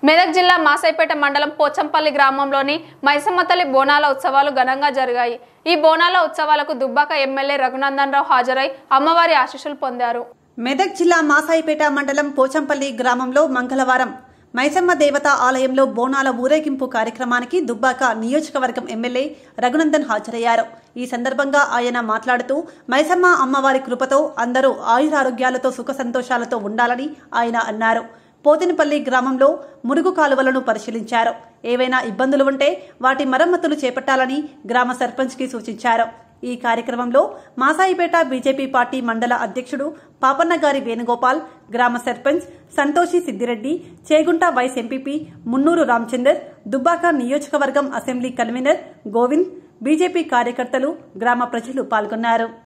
మెదక్ జిల్లా మాసైపేట మండలం పోచంపల్లి గ్రామంలోని మైసమ్మతల్లి బోనాల ఉత్సవాలు ఘనంగా జరిగాయి ఈ బోనాల ఉత్సవాలకు దుబ్బాక ఎమ్మెల్యే రఘునందన్ రావు హాజరై అమ్మవారి ఆశీస్సులు పొందారు మెదక్ జిల్లా మాసాయిపేట మండలం పోచంపల్లి గ్రామంలో మంగళవారం మైసమ్మ దేవత ఆలయంలో బోనాల ఊరేగింపు కార్యక్రమానికి దుబ్బాక నియోజకవర్గం ఎమ్మెల్యే రఘునందన్ హాజరయ్యారు ఈ సందర్భంగా ఆయన మాట్లాడుతూ మైసమ్మ అమ్మవారి కృపతో అందరూ ఆయురారోగ్యాలతో సుఖ సంతోషాలతో ఉండాలని ఆయన అన్నారు పోతినపల్లి గ్రామంలో మురుగు కాలువలను పరిశీలించారు ఏవైనా ఇబ్బందులు ఉంటే వాటి మరమ్మతులు చేపట్టాలని గ్రామ సర్పంచ్కి సూచించారు ఈ కార్యక్రమంలో మాసాయిపేట బీజేపీ పార్టీ మండల అధ్యక్షుడు పాపన్నగారి వేణుగోపాల్ గ్రామ సర్పంచ్ సంతోషి సిద్దిరెడ్డి చేగుంట వైస్ ఎంపీపీ మున్నూరు రామచందర్ దుబ్బాక నియోజకవర్గం అసెంబ్లీ కన్వీనర్ గోవింద్ బీజేపీ కార్యకర్తలు గ్రామ ప్రజలు పాల్గొన్నారు